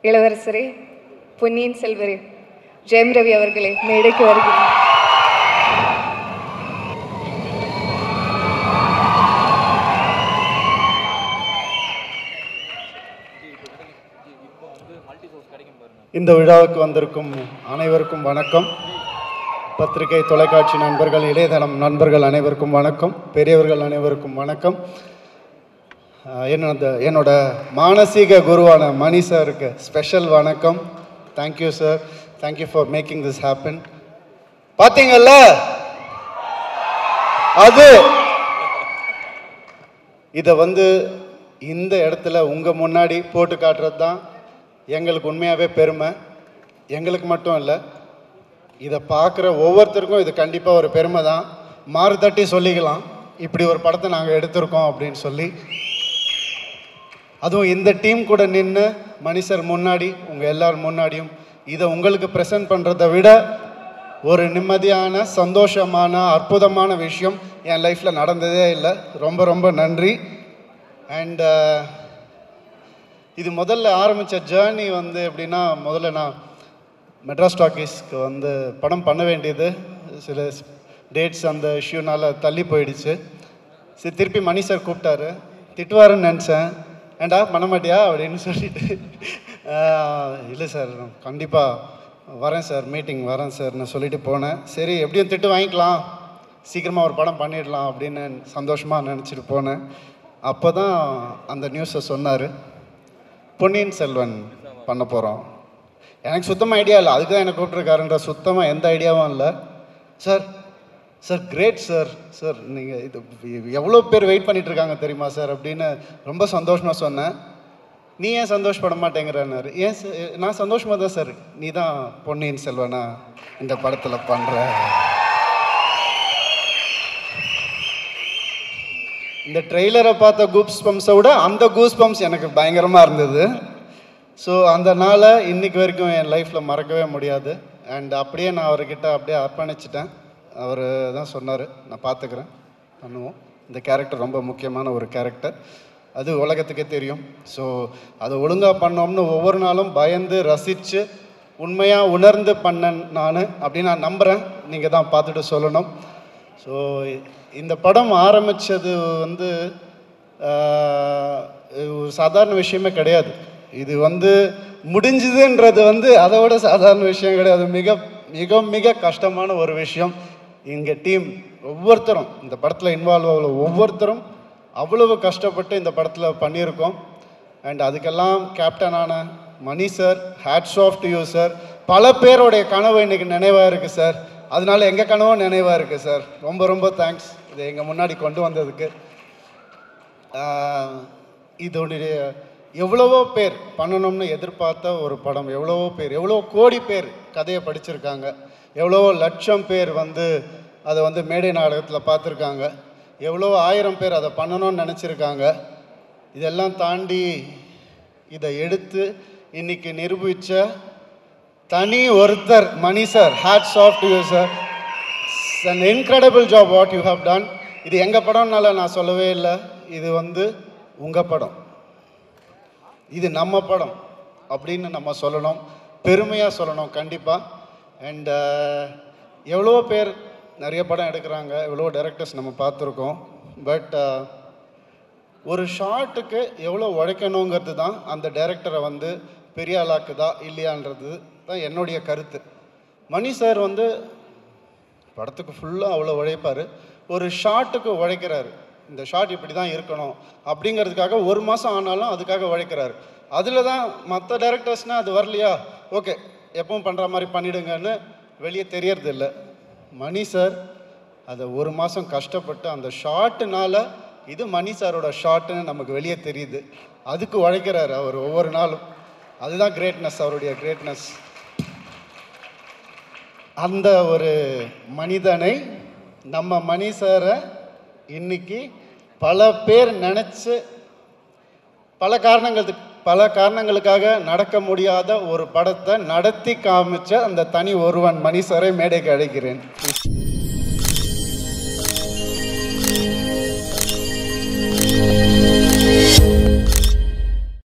இளவரசரே பொன்னியின் செல்வரே ஜெயம் ரவி அவர்களே மேடைக்கு வருகிறேன் இந்த விழாவுக்கு வந்திருக்கும் அனைவருக்கும் வணக்கம் பத்திரிகை தொலைக்காட்சி நண்பர்கள் இளையதளம் நண்பர்கள் அனைவருக்கும் வணக்கம் பெரியவர்கள் அனைவருக்கும் வணக்கம் ஆஹ் என்னோட என்னோட மானசீக குருவான மணி சாருக்கு ஸ்பெஷல் வணக்கம் thank you sir thank you for making this happen பார்த்தீங்கல்ல அது இதை வந்து இந்த இடத்துல உங்கள் முன்னாடி போட்டு காட்டுறது தான் எங்களுக்கு உண்மையாகவே பெருமை எங்களுக்கு மட்டும் இல்லை இதை பார்க்குற ஒவ்வொருத்தருக்கும் இது கண்டிப்பாக ஒரு பெருமை தான் மாறு தட்டி சொல்லிக்கலாம் இப்படி ஒரு படத்தை நாங்கள் எடுத்திருக்கோம் அப்படின்னு சொல்லி அதுவும் இந்த டீம் கூட நின்று மனுஷர் முன்னாடி உங்கள் எல்லார் முன்னாடியும் இதை உங்களுக்கு ப்ரெசென்ட் பண்ணுறதை விட ஒரு நிம்மதியான சந்தோஷமான அற்புதமான விஷயம் என் லைஃப்பில் நடந்ததே இல்லை ரொம்ப ரொம்ப நன்றி அண்ட் இது முதல்ல ஆரம்பித்த ஜேர்னி வந்து எப்படின்னா முதல்ல நான் மெட்ராஸ் டாக்கீஸ்க்கு வந்து படம் பண்ண வேண்டியது சில டேட்ஸ் அந்த இஷ்யூனால தள்ளி போயிடுச்சு சரி திருப்பி மணி சார் கூப்பிட்டாரு திட்டுவாருன்னு நினச்சேன் ஏண்டா பண்ண மாட்டியா அப்படின்னு சொல்லிட்டு "ஆஹ், இல்லை சார் கண்டிப்பாக வரேன் சார் மீட்டிங் வரேன் சார்னு சொல்லிட்டு போனேன் சரி எப்படியும் திட்டு வாங்கிக்கலாம் சீக்கிரமாக ஒரு படம் பண்ணிடலாம் அப்படின்னு சந்தோஷமாக நினச்சிட்டு போனேன் அப்போ தான் அந்த நியூஸை சொன்னார் பொன்னியின் செல்வன் பண்ண போகிறோம் எனக்கு சுத்தமாக ஐடியா இல்லை அதுக்கு தான் என்னை கூப்பிட்ருக்காருன்ற சுத்தமாக எந்த ஐடியாவும் இல்லை sir sir great sir sir நீங்கள் இது எவ்வளோ பேர் வெயிட் பண்ணிட்டு இருக்காங்க தெரியுமா சார் அப்படின்னு ரொம்ப சந்தோஷமாக சொன்னேன் நீ ஏன் சந்தோஷப்பட மாட்டேங்கிறன்னாரு ஏன் சார் நான் சந்தோஷமாக தான் சார் நீ தான் பொன்னியின் செல்வனா இந்த படத்தில் பண்ணுற இந்த ட்ரெய்லரை பார்த்த கூப்ஸ் பம்ப்ஸை விட அந்த கூஸ் பம்ப்ஸ் எனக்கு பயங்கரமாக இருந்தது ஸோ அந்த நாளை இன்னைக்கு வரைக்கும் என் லைஃப்பில் மறக்கவே முடியாது அண்ட் அப்படியே நான் அவர்கிட்ட அப்படியே அர்ப்பணிச்சிட்டேன் அவர் தான் சொன்னார் நான் பார்த்துக்கிறேன் பண்ணுவோம் இந்த கேரக்டர் ரொம்ப முக்கியமான ஒரு கேரக்டர் அது உலகத்துக்கே தெரியும் ஸோ அதை ஒழுங்காக பண்ணோம்னு ஒவ்வொரு நாளும் பயந்து ரசித்து உண்மையாக உணர்ந்து பண்ணேன் நான் அப்படின்னு நான் நம்புகிறேன் நீங்கள் தான் பார்த்துட்டு சொல்லணும் ஸோ இந்த படம் ஆரம்பித்தது வந்து ஆஹ், ஒரு சாதாரண விஷயமே கிடையாது இது வந்து முடிஞ்சுதுன்றது வந்து அதை விட சாதாரண விஷயம் கிடையாது மிக மிக மிக கஷ்டமான ஒரு விஷயம் இங்கே டீம் ஒவ்வொருத்தரும் இந்த படத்தில் இன்வால்வ் ஆகல ஒவ்வொருத்தரும் அவ்வளவு கஷ்டப்பட்டு இந்த படத்தில் பண்ணியிருக்கோம் அண்ட் அதுக்கெல்லாம் கேப்டனான Mani sir hats off to you sir பல பேருடைய கனவு இன்னைக்கு நினைவாக இருக்குது சார் அதனால எங்கள் கனவும் நினைவாக இருக்குது சார் ரொம்ப ரொம்ப தேங்க்ஸ் இதை எங்கள் முன்னாடி கொண்டு வந்ததுக்கு ஆஹ் இதோடைய எவ்வளவோ பேர் பண்ணணும்னு எதிர்பார்த்த ஒரு படம் எவ்வளவோ பேர் எவ்வளோ கோடி பேர் கதையை படிச்சிருக்காங்க எவ்வளவோ லட்சம் பேர் வந்து அதை வந்து மேடை நாடகத்தில் பார்த்துருக்காங்க எவ்வளோ ஆயிரம் பேர் அதை பண்ணணும்னு நினச்சிருக்காங்க இதெல்லாம் தாண்டி இதை எடுத்து இன்னைக்கு நிரூபித்த தனி ஒருத்தர் Mani sir hats off to you sir an incredible job what you have done இது எங்கள் படம்னால நான் சொல்லவே இல்லை இது வந்து உங்கள் படம் இது நம்ம படம் அப்படின்னு நம்ம சொல்லணும் பெருமையாக சொல்லணும் கண்டிப்பாக அண்ட் எவ்வளோ பேர் நிறைய படம் எடுக்கிறாங்க எவ்வளோ டைரக்டர்ஸ் நம்ம பார்த்துருக்கோம் பட் ஒரு ஷார்ட்டுக்கு எவ்வளோ உழைக்கணுங்கிறது தான் அந்த டைரக்டரை வந்து பெரிய ஆளாக்குதா இல்லையான்றது தான் என்னுடைய கருத்து மணி சார் வந்து படத்துக்கு ஃபுல்லாக அவ்வளோ உழைப்பார் ஒரு ஷார்ட்டுக்கு உழைக்கிறாரு இந்த ஷார்ட் இப்படி தான் இருக்கணும் அப்படிங்கிறதுக்காக ஒரு மாதம் ஆனாலும் அதுக்காக உழைக்கிறாரு அதில் தான் மற்ற டேரக்டர்ஸ்னால் அது வரலையா ஓகே எப்பவும் பண்ணுற மாதிரி பண்ணிடுங்கன்னு வெளியே தெரியறது இல்லை மணி சார் அதை ஒரு மாதம் கஷ்டப்பட்டு அந்த ஷார்ட்டுனால இது மணி சாரோட ஷார்ட்டுன்னு நமக்கு வெளியே தெரியுது அதுக்கு உழைக்கிறாரு அவர் ஒவ்வொரு நாளும் அதுதான் கிரேட்னஸ் அவருடைய கிரேட்னஸ் அந்த ஒரு மனிதனை நம்ம மணி சாரை இன்னைக்கு பல பேர் நினச்சி பல காரணங்களுக்கு பல காரணங்களுக்காக நடக்க முடியாத ஒரு படத்தை நடத்தி காமிச்ச அந்த தனி ஒருவன் மணி சாரை மேடைக்கு அழைக்கிறேன்